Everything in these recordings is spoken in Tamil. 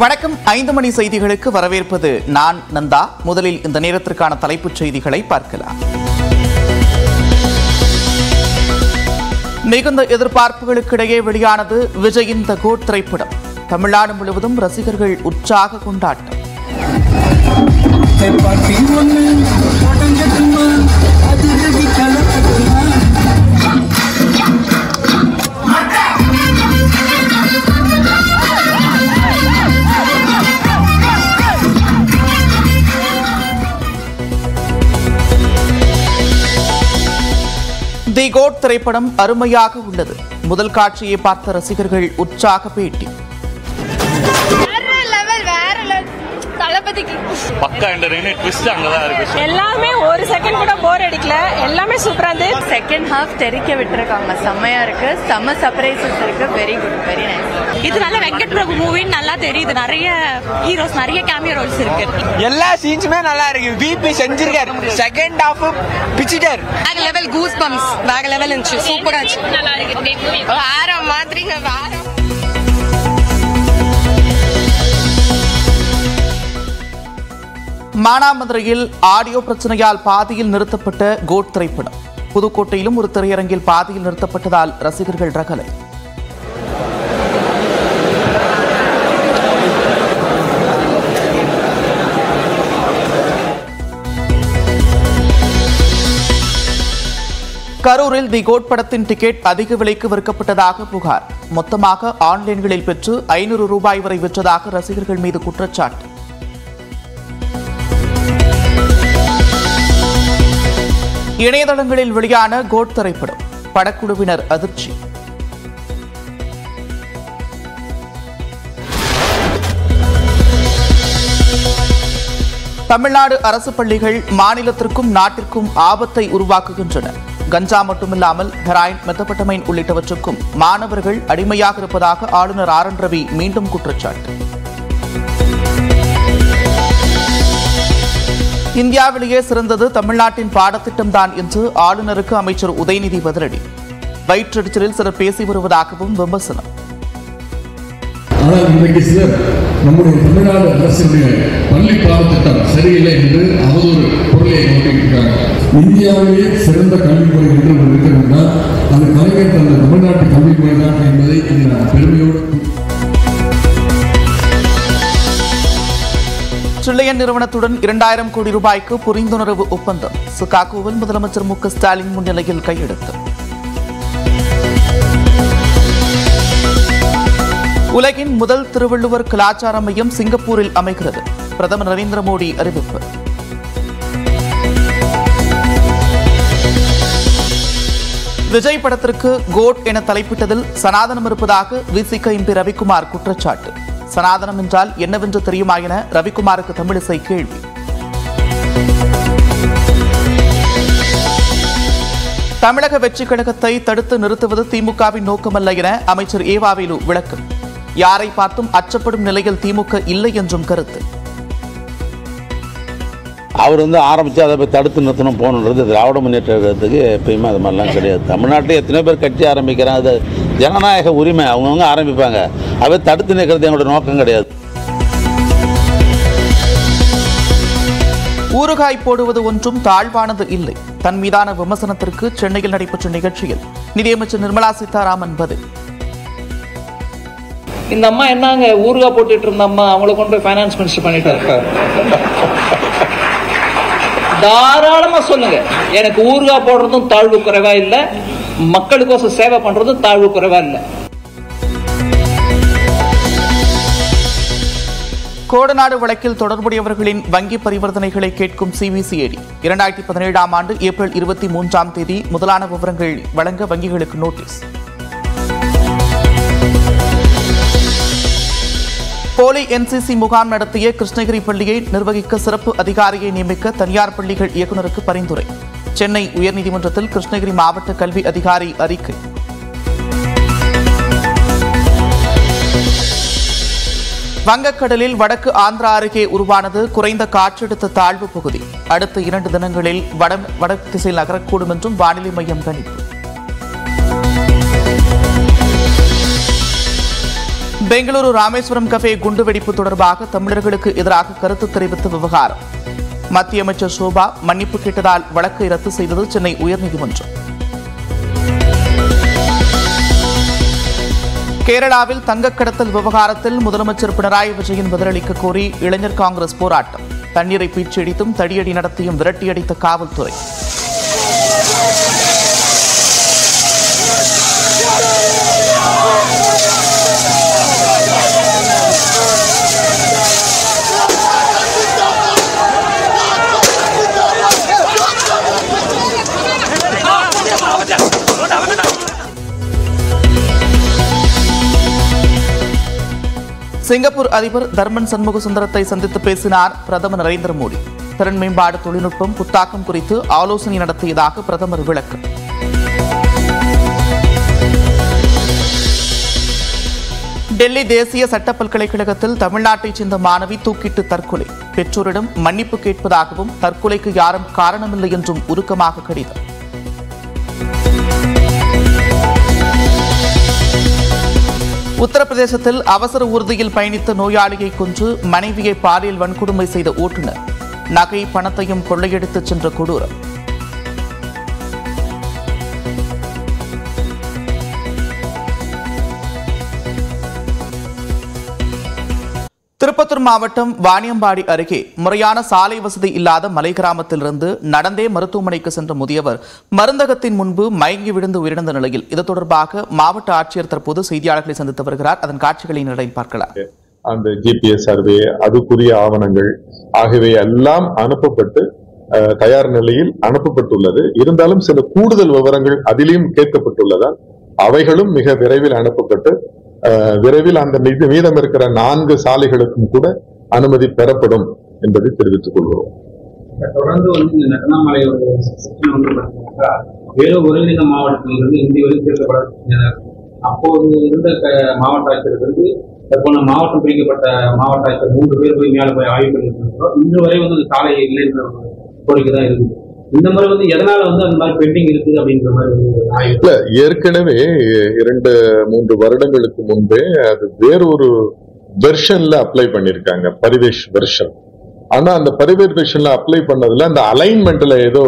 வணக்கம் ஐந்து மணி செய்திகளுக்கு வரவேற்பது நான் நந்தா முதலில் இந்த நேரத்திற்கான தலைப்புச் செய்திகளை பார்க்கலாம் மிகுந்த எதிர்பார்ப்புகளுக்கிடையே வெளியானது விஜயின் த கோட் திரைப்படம் தமிழ்நாடு முழுவதும் ரசிகர்கள் உற்சாக கொண்டாட்டம் பாட்டி ஒண்ணு ஓட்டம் கட்டுமா அது ரவி கலக்கட்டுமா தி கோட் திரைப்படம் அருமையாக உள்ளது முதல் காட்சியை பார்த்த ரசிகர்கள் உற்சாக பேட்டி வேற லெவல் வேற லெவல் தளபதிக்கு பக்கா என்டர்டைன் ட்விஸ்ட் அங்கதான் இருக்கு எல்லாமே ஒரு செகண்ட் கூட போர் அடிக்கல எல்லாமே சூப்பரா இருந்து செகண்ட் ஹாஃப் தெரிக்க விட்டுருக்காங்க செம்மையா இருக்கு செம்ம சர்ப்ரைசஸ் இருக்கு வெரி குட் வெரி நைஸ் இது நல்ல வெங்கட் பிரபு மூவின்னு நல்லா தெரியுது நிறைய ஹீரோஸ் நிறைய கேமியோ ரோல்ஸ் இருக்கு எல்லா சீன்ஸுமே நல்லா இருக்கு பிபி செஞ்சிருக்காரு செகண்ட் ஹாஃப் பிச்சிட்டாரு வேற லெவல் கூஸ் பம்ப்ஸ் வேற லெவல் இருந்துச்சு சூப்பரா இருந்துச்சு நல்லா இருக்கு வேற மாதிரிங்க வேற மானாமதுரையில் ஆடியோ பிரச்சனையால் பாதியில் நிறுத்தப்பட்ட கோட் திரைப்படம் புதுக்கோட்டையிலும் ஒரு திரையரங்கில் பாதியில் நிறுத்தப்பட்டதால் ரசிகர்கள் ரகலை கரூரில் தி கோட் படத்தின் டிக்கெட் அதிக விலைக்கு விற்கப்பட்டதாக புகார் மொத்தமாக ஆன்லைன்களில் பெற்று ஐநூறு ரூபாய் வரை விற்றதாக ரசிகர்கள் மீது குற்றச்சாட்டு இணையதளங்களில் வெளியான கோட் திரைப்படம் படக்குழுவினர் அதிர்ச்சி தமிழ்நாடு அரசு பள்ளிகள் மாநிலத்திற்கும் நாட்டிற்கும் ஆபத்தை உருவாக்குகின்றன கஞ்சா மட்டுமில்லாமல் ஹெராயின் மெத்தப்பட்டமைன் உள்ளிட்டவற்றுக்கும் மாணவர்கள் அடிமையாக இருப்பதாக ஆளுநர் ஆர் என் ரவி மீண்டும் குற்றச்சாட்டு இந்தியாவிலேயே சிறந்தது தமிழ்நாட்டின் பாடத்திட்டம்தான் என்று ஆளுநருக்கு அமைச்சர் உதயநிதி பதிலடி வயிற்றெரிச்சலில் சிலர் பேசி வருவதாகவும் விமர்சனம் ஆனால் இன்றைக்கு சிலர் நம்முடைய தமிழ்நாடு அரசுடைய பள்ளி பாடத்திட்டம் சரியில்லை என்று அவதூறு பொருளை நோக்கியிருக்கிறாங்க இந்தியாவிலேயே சிறந்த கல்வி முறை என்று ஒன்று இருக்கிறதா அது கலைஞர் தந்த தமிழ்நாட்டு கல்வி முறை தான் என்பதை இங்கு நான் பெருமையோடு ட்ரில்லியன் நிறுவனத்துடன் இரண்டாயிரம் கோடி ரூபாய்க்கு புரிந்துணர்வு ஒப்பந்தம் சிகாகோவில் முதலமைச்சர் மு க ஸ்டாலின் முன்னிலையில் கையெழுத்து உலகின் முதல் திருவள்ளுவர் கலாச்சார மையம் சிங்கப்பூரில் அமைகிறது பிரதமர் நரேந்திர மோடி அறிவிப்பு விஜய் படத்திற்கு கோட் என தலைப்பிட்டதில் சனாதனம் இருப்பதாக விசிக எம்பி ரவிக்குமார் குற்றச்சாட்டு சனாதனம் என்றால் என்னவென்று தெரியுமா என ரவிக்குமாருக்கு தமிழிசை கேள்வி தமிழக வெற்றிக் கழகத்தை தடுத்து நிறுத்துவது திமுகவின் நோக்கமல்ல என அமைச்சர் ஏவாவேலு விளக்கம் யாரை பார்த்தும் அச்சப்படும் நிலையில் திமுக இல்லை என்றும் கருத்து அவர் வந்து ஆரம்பித்து அதை போய் தடுத்து நிறுத்தணும் போகணுன்றது திராவிட முன்னேற்ற கழகத்துக்கு எப்பயுமே அது மாதிரிலாம் கிடையாது தமிழ்நாட்டில் எத்தனை பேர் கட்சி ஆரம்பிக்கிறாங்க அது ஜனநாயக உரிமை அவங்கவுங்க ஆரம்பிப்பாங்க அதை தடுத்து நிற்கிறது எங்களோட நோக்கம் கிடையாது ஊறுகாய் போடுவது ஒன்றும் தாழ்வானது இல்லை தன் மீதான விமர்சனத்திற்கு சென்னையில் நடைபெற்ற நிகழ்ச்சியில் நிதியமைச்சர் நிர்மலா சீதாராமன் பதில் இந்த அம்மா என்னங்க ஊறுகாய் போட்டுட்டு இருந்த அம்மா அவங்கள கொண்டு போய் ஃபைனான்ஸ் மினிஸ்டர் பண்ணிட்டாரு தாராளமா சொல்லுங்க எனக்கு ஊறுகாய் போடுறதும் தாழ்வு குறைவா இல்ல மக்களுக்கோசம் சேவை பண்றதும் தாழ்வு குறைவா இல்ல கோடநாடு வழக்கில் தொடர்புடையவர்களின் வங்கி பரிவர்த்தனைகளை கேட்கும் சிபிசிஐடி இரண்டாயிரத்தி பதினேழாம் ஆண்டு ஏப்ரல் இருபத்தி மூன்றாம் தேதி முதலான விவரங்கள் வழங்க வங்கிகளுக்கு நோட்டீஸ் போலி என்சிசி முகாம் நடத்திய கிருஷ்ணகிரி பள்ளியை நிர்வகிக்க சிறப்பு அதிகாரியை நியமிக்க தனியார் பள்ளிகள் இயக்குநருக்கு பரிந்துரை சென்னை உயர்நீதிமன்றத்தில் கிருஷ்ணகிரி மாவட்ட கல்வி அதிகாரி அறிக்கை வங்கக்கடலில் வடக்கு ஆந்திரா அருகே உருவானது குறைந்த காற்றழுத்த தாழ்வு பகுதி அடுத்த இரண்டு தினங்களில் வட வடக்கு திசையில் நகரக்கூடும் என்றும் வானிலை மையம் கணிப்பு பெங்களூரு ராமேஸ்வரம் கஃபே குண்டுவெடிப்பு தொடர்பாக தமிழர்களுக்கு எதிராக கருத்து தெரிவித்த விவகாரம் மத்திய அமைச்சர் சோபா மன்னிப்பு கேட்டதால் வழக்கை ரத்து செய்தது சென்னை உயர்நீதிமன்றம் கேரளாவில் தங்கக் கடத்தல் விவகாரத்தில் முதலமைச்சர் பினராயி விஜயன் பதிலளிக்க கோரி இளைஞர் காங்கிரஸ் போராட்டம் தண்ணீரை பீச்சடித்தும் தடியடி நடத்தியும் விரட்டியடித்த காவல்துறை சிங்கப்பூர் அதிபர் தர்மன் சண்முக சுந்தரத்தை சந்தித்து பேசினார் பிரதமர் நரேந்திர மோடி திறன் மேம்பாடு தொழில்நுட்பம் புத்தாக்கம் குறித்து ஆலோசனை நடத்தியதாக பிரதமர் விளக்கம் டெல்லி தேசிய சட்ட பல்கலைக்கழகத்தில் தமிழ்நாட்டைச் சேர்ந்த மாணவி தூக்கிட்டு தற்கொலை பெற்றோரிடம் மன்னிப்பு கேட்பதாகவும் தற்கொலைக்கு யாரும் காரணமில்லை என்றும் உருக்கமாக கடிதம் உத்தரப்பிரதேசத்தில் அவசர ஊர்தியில் பயணித்த நோயாளியை கொன்று மனைவியை பாலியல் வன்கொடுமை செய்த ஓட்டுநர் நகை பணத்தையும் கொள்ளையடித்துச் சென்ற கொடூரம் திருப்பத்தூர் மாவட்டம் வாணியம்பாடி அருகே முறையான சாலை வசதி இல்லாத மலை கிராமத்திலிருந்து நடந்தே மருத்துவமனைக்கு சென்ற முதியவர் மருந்தகத்தின் முன்பு மயங்கி விழுந்து உயிரிழந்த நிலையில் இது தொடர்பாக மாவட்ட ஆட்சியர் தற்போது செய்தியாளர்களை சந்தித்து வருகிறார் அதன் காட்சிகளை நிலையில் பார்க்கலாம் அந்த ஜிபிஎஸ் சர்வே அதுக்குரிய ஆவணங்கள் ஆகியவை எல்லாம் அனுப்பப்பட்டு அஹ், தயார் நிலையில் அனுப்பப்பட்டுள்ளது இருந்தாலும் சில கூடுதல் விவரங்கள் அதிலும் கேட்கப்பட்டுள்ளதால் அவைகளும் மிக விரைவில் அனுப்பப்பட்டு அஹ், விரைவில் அந்த மீது மீதம் இருக்கிற நான்கு சாலைகளுக்கும் கூட அனுமதி பெறப்படும் என்பதை தெரிவித்துக் கொள்கிறோம் தொடர்ந்து வந்து இந்த நட்டனாமலையோட செக்ஷன் வந்து பார்த்தீங்கன்னாக்கா வேலூர் ஒருங்கிணைந்த மாவட்டத்திலிருந்து இந்திய வெளிச்சேர்க்கப்பட அப்போது இருந்த க- மாவட்ட ஆட்சியர் வந்து தற்போது மாவட்டம் பிரிக்கப்பட்ட மாவட்ட ஆட்சியர் மூன்று பேர் போய் மேலே போய் ஆய்வு பண்ணிட்டு இருக்கிறோம் இன்று வரை வந்து அந்த சாலை இல்லைன்ற ஒரு கோரிக்கை தான் இருக்குது இந்த மாதிரி வந்து எதனால வந்து அந்த மாதிரி பெண்டிங் இருக்குது அப்படின்ற மாதிரி வந்து ஆய்வு இல்ல ஏற்கனவே இரண்டு மூன்று வருடங்களுக்கு முன்பே அது வேறொரு வெர்ஷன்ல அப்ளை பண்ணிருக்காங்க பரிவேஷ் வெர்ஷன் ஆனா அந்த பரிவேஷ் வெர்ஷன்ல அப்ளை பண்ணதுல அந்த அலைன்மெண்ட்ல ஏதோ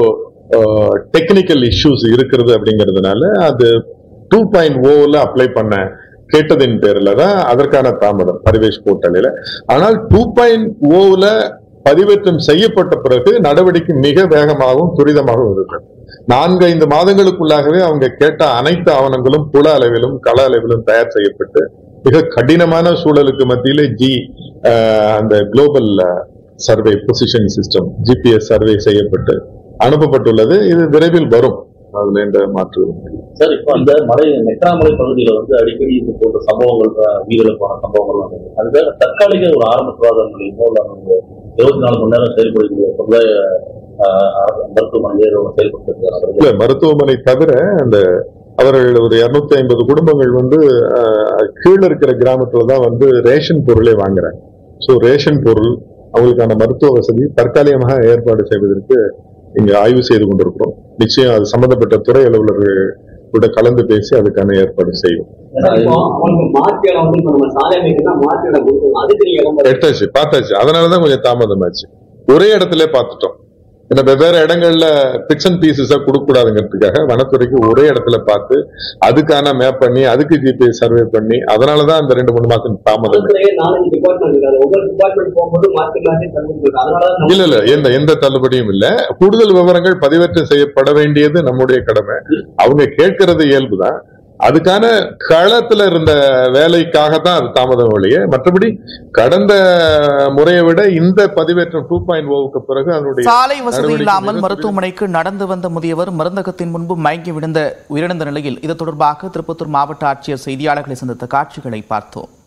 டெக்னிக்கல் இஷ்யூஸ் இருக்கிறது அப்படிங்கிறதுனால அது டூ பாயிண்ட் ஓல அப்ளை பண்ண கேட்டதின் பேர்ல தான் அதற்கான தாமதம் பரிவேஷ் போர்ட்டலில் ஆனால் டூ பாயிண்ட் ஓல பதிவேற்றம் செய்யப்பட்ட பிறகு நடவடிக்கை மிக வேகமாகவும் துரிதமாகவும் இருக்கிறது நான்கு ஐந்து மாதங்களுக்குள்ளாகவே அவங்க கேட்ட அனைத்து ஆவணங்களும் புல அளவிலும் கள அளவிலும் தயார் செய்யப்பட்டு மிக கடினமான சூழலுக்கு மத்தியிலே ஜி அஹ், அந்த global survey position system GPS survey செய்யப்பட்டு அனுப்பப்பட்டுள்ளது இது விரைவில் வரும் அதுல எந்த மாற்று இல்லை. சார் இப்போ அந்த மலை நெக்கராமலை பகுதியில வந்து அடிக்கடி இது போன்ற சம்பவங்கள் அஹ், உயிரிழப்பான சம்பவங்கள் நடக்குது அதுக்காக தற்காலிக ஒரு ஆரம்ப சுகாதார நிலையமோ இல்ல அந்த இருபத்தி நாலு மணி நேரம் செயல்படக்கூடிய சமுதாய அஹ், அரசு மருத்துவமனையே செயல்பட்டு இல்ல மருத்துவமனை தவிர அந்த அவர்கள் ஒரு இருநூத்தி ஐம்பது குடும்பங்கள் வந்து அஹ், கீழ இருக்கிற கிராமத்துல தான் வந்து ரேஷன் பொருளே வாங்குறாங்க சோ ரேஷன் பொருள் அவங்களுக்கான மருத்துவ வசதி தற்காலிகமாக ஏற்பாடு செய்வதற்கு இங்க ஆய்வு செய்து கொண்டிருக்கிறோம் நிச்சயம் அது சம்பந்தப்பட்ட துறை அலுவலர்கள் கூட கலந்து பேசி அதுக்கான ஏற்பாடு செய்யும் அவங்களுக்கு மாற்று இடம் வந்து இப்ப நம்ம சாலை அமைக்கணும்னா மாற்று இடம் கொடுக்கணும் அதுக்கு நீங்க இடம் எடுத்தாச்சு பார்த்தாச்சு அதனாலதான் கொஞ்சம் தாமதமாச்சு ஒரே இடத்துல பார்த்துட்டோம் ஏன்னா வெவ்வேறு இடங்கள்ல பிக்ஸ் அண்ட் பீசஸா கொடுக்க கூடாதுங்கிறதுக்காக வனத்துறைக்கு ஒரே இடத்துல பார்த்து அதுக்கான மேப் பண்ணி அதுக்கு ஜிபிஎஸ் சர்வே பண்ணி அதனாலதான் அந்த ரெண்டு மூணு மாசம் தாமதம் அதுலயே நாலஞ்சு டிபார்ட்மெண்ட் இருக்காது ஒவ்வொரு டிபார்ட்மெண்ட் போகும்போது மாற்றி மாற்றி தந்து அதனால இல்ல இல்ல எந்த எந்த தள்ளுபடியும் இல்ல கூடுதல் விவரங்கள் பதிவேற்றம் செய்யப்பட வேண்டியது நம்முடைய கடமை அவங்க கேட்கறது இயல்புதான் அதுக்கான களத்துல இருந்த வேலைக்காக தான் அது தாமதம் ஒழிய மற்றபடி கடந்த முறையை விட இந்த பதிவேற்றம் டூ பாயிண்ட் ஓவுக்கு பிறகு அதனுடைய சாலை வசதி நடவடிக்கை இல்லாமல் மிக மருத்துவமனைக்கு நடந்து வந்த முதியவர் மருந்தகத்தின் முன்பு மயங்கி விழுந்த உயிரிழந்த நிலையில் இது தொடர்பாக திருப்பத்தூர் மாவட்ட ஆட்சியர் செய்தியாளர்களை சந்தித்த காட்சிகளை பார்த்தோம்